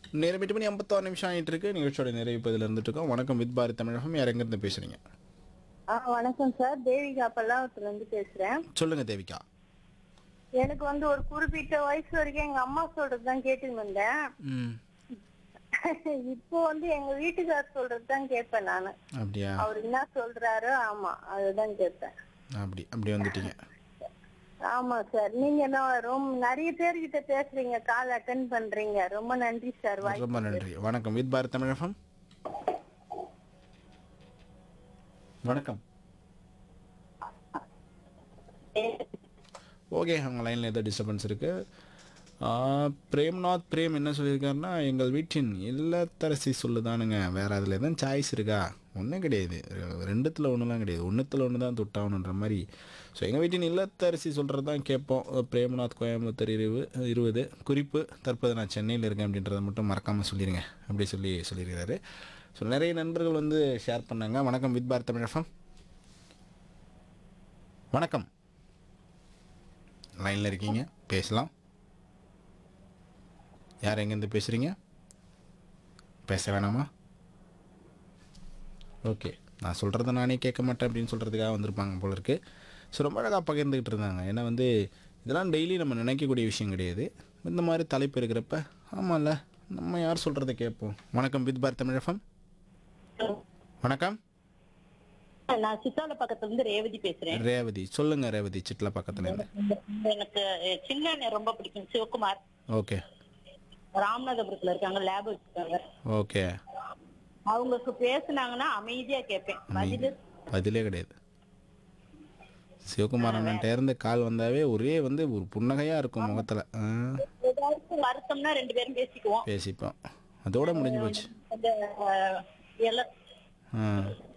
நேரம் எட்டு மணி ஐம்பத்தாறு நிமிஷம் ஆகிட்டு இருக்கு நிகழ்ச்சியோட நிறைவு பதில் இருந்துட்டு இருக்கோம் வணக்கம் வித் பாரத் தமிழகம் யார் எங்கேருந்து பேசுறீங்க ஆ வணக்கம் சார் தேவிகா பல்லாவத்துல இருந்து பேசுறேன் சொல்லுங்க தேவிகா எனக்கு வந்து ஒரு குறிப்பிட்ட வயசு வரைக்கும் எங்க அம்மா சொல்றதுதான் கேட்டுன்னு வந்தேன் ம் இப்போ வந்து எங்க வீட்டுக்கார் சொல்றதுதான் கேட்பேன் நானு அப்படியா அவர் என்ன சொல்றாரோ ஆமா அதுதான் கேட்பேன் அப்படி அப்படி வந்துட்டீங்க ஆமா சார் நீங்க என்ன ரொம்ப நிறைய பேர்கிட்ட பேசுறீங்க கால் அட்டன் பண்றீங்க ரொம்ப நன்றி சார் வாய்ப்பு ரொம்ப நன்றி வணக்கம் வித் பாரத் தமிழகம் வணக்கம் ஓகே அவங்க லைனில் ஏதோ டிஸ்டர்பன்ஸ் இருக்குது பிரேம்நாத் பிரேம் என்ன சொல்லியிருக்காருன்னா எங்கள் வீட்டின் இல்லத்தரசி சொல்லுதானுங்க வேறு அதில் எதுவும் சாய்ஸ் இருக்கா ஒன்றும் கிடையாது ரெ- ரெண்டுத்தில் ஒன்றுலாம் கிடையாது ஒன்றுத்தில் ஒன்று தான் தொட்டாகணுன்ற மாதிரி ஸோ எங்கள் வீட்டின் இல்லத்தரசி சொல்கிறது தான் கேட்போம் பிரேம்நாத் கோயம்புத்தூர் இருவு இருபது குறிப்பு தற்போது நான் சென்னையில் இருக்கேன் அப்படின்றத மட்டும் மறக்காமல் சொல்லிடுங்க அப்படி சொல்லி சொல்லியிருக்கிறாரு ஸோ நிறைய நண்பர்கள் வந்து ஷேர் பண்ணாங்க வணக்கம் வித் பாரத் தமிழகம் வணக்கம் லைனில் இருக்கீங்க பேசலாம் யார் எங்கேருந்து பேசுகிறீங்க பேச வேணாமா ஓகே நான் சொல்கிறத நானே கேட்க மாட்டேன் அப்படின்னு சொல்கிறதுக்காக வந்திருப்பாங்க போல இருக்கு ஸோ ரொம்ப அழகாக பகிர்ந்துக்கிட்டு இருந்தாங்க ஏன்னா வந்து இதெல்லாம் டெய்லி நம்ம நினைக்கக்கூடிய விஷயம் கிடையாது இந்த மாதிரி தலைப்பு இருக்கிறப்ப ஆமாம்ல நம்ம யார் சொல்கிறத கேட்போம் வணக்கம் வித் பாரத் தமிழகம் வணக்கம் நான் சித்தால பக்கத்துல இருந்து ரேவதி பேசுறேன் ரேவதி சொல்லுங்கள் ரேவதி சிட்ல பக்கத்துல இருந்து எனக்கு சின்ன ரொம்ப பிடிக்கும் சிவகுமார் ஓகே ராமநாதபுரத்துல இருக்காங்க லேப் வச்சிருக்காங்க ஓகே அவங்களுக்கு பேசுனாங்கன்னா அமைதியா கேட்பேன் பதில் பதிலே கிடையாது சிவகுமார் அண்ணன்ட்ட இருந்து கால் வந்தாவே ஒரே வந்து ஒரு புன்னகையாக இருக்கும் முகத்தில் ஏதாச்சும் வருத்தம்னா ரெண்டு பேரும் பேசிக்குவோம் பேசிப்போம் அதோட முடிஞ்சு போச்சு அந்த அஹ், எல- ஆ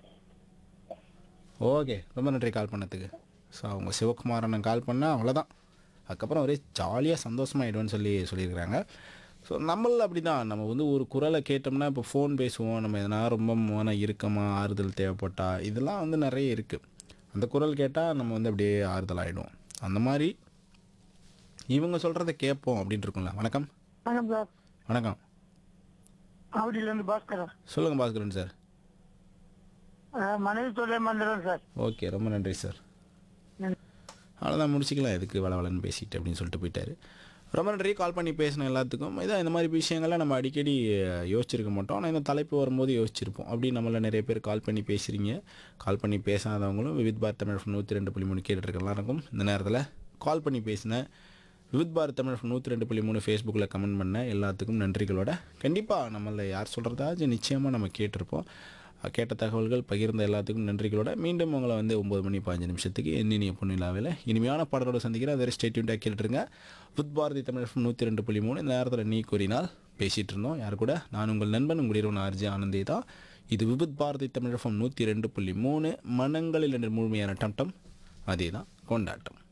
ஓகே ரொம்ப நன்றி கால் பண்ணதுக்கு ஸோ அவங்க சிவகுமார் அண்ணன் கால் பண்ணால் அவ்வளோதான் அதுக்கப்புறம் ஒரே ஜாலியாக சந்தோஷமாயிடுவேன்னு சொல்லி சொல்லியிருக்கிறாங்க ஸோ நம்மள அப்படி தான் நம்ம வந்து ஒரு குரலை கேட்டோம்னா இப்போ ஃபோன் பேசுவோம் நம்ம எதனா ரொம்ப மன இறுக்கமா ஆறுதல் தேவைப்பட்டா இதெல்லாம் வந்து நிறைய இருக்குது அந்த குரல் கேட்டால் நம்ம வந்து அப்படியே ஆறுதல் ஆகிடும் அந்த மாதிரி இவங்க சொல்கிறத கேட்போம் அப்படின்னு இருக்கும்ல வணக்கம் வணக்கம் சார் வணக்கம் ஆவடியில இருந்து பாஸ்கரன் சொல்லுங்கள் பாஸ்கரன் சார் அஹ், மனைவி தொழிலை மந்திரம் சார் ஓகே ரொம்ப நன்றி சார் அவ்வளோதான் முடிச்சிக்கலாம் எதுக்கு வளவலன்னு பேசிட்டு அப்படின்னு சொல்லிட்டு போயிட்டாரு ரொம்ப நன்றி கால் பண்ணி பேசின எல்லாத்துக்கும் இதான் இந்த மாதிரி விஷயங்கள்லாம் நம்ம அடிக்கடி அஹ், யோசிச்சிருக்க மாட்டோம் ஆனால் இந்த தலைப்பு வரும்போது யோசிச்சிருப்போம் அப்படி நம்மள நிறைய பேர் கால் பண்ணி பேசுகிறீங்க கால் பண்ணி பேசாதவங்களும் விவித் பாரத் தமிழ் நூற்றி ரெண்டு புள்ளி மூணு கேட்டுருக்கலாம் இருக்கும் இந்த நேரத்தில் கால் பண்ணி பேசின விவித் பாரத் தமிழ் நூற்றி ரெண்டு புள்ளி மூணு ஃபேஸ்புக்கில் கமெண்ட் பண்ண எல்லாத்துக்கும் நன்றிகளோட கண்டிப்பாக நம்மள யார் சொல்கிறதாச்சும் நிச்சயமாக நம்ம கேட்டிருப்போம் அஹ் கேட்ட தகவல்கள் பகிர்ந்த எல்லாத்துக்கும் நன்றிகளோட மீண்டும் உங்களை வந்து ஒம்பது மணி பதினஞ்சு நிமிஷத்துக்கு எண்ணினிய பொன்னிலாவில் இனிமையான பாடலோட சந்திக்கிறேன் அதை ஸ்டேட்யூண்டாக கேட்டுருங்க புத் பாரதி தமிழ் நூற்றி ரெண்டு புள்ளி மூணு இந்த நேரத்தில் நீ கூறினால் பேசிகிட்டு இருந்தோம் யார் கூட நான் உங்கள் நண்பன் உங்கள் இரவு ஆர்ஜி ஆனந்தி தான் இது விபுத் பாரதி தமிழ் நூற்றி ரெண்டு புள்ளி மூணு மனங்களில் என்று முழுமையான டம்டம் அதே தான் கொண்டாட்டம்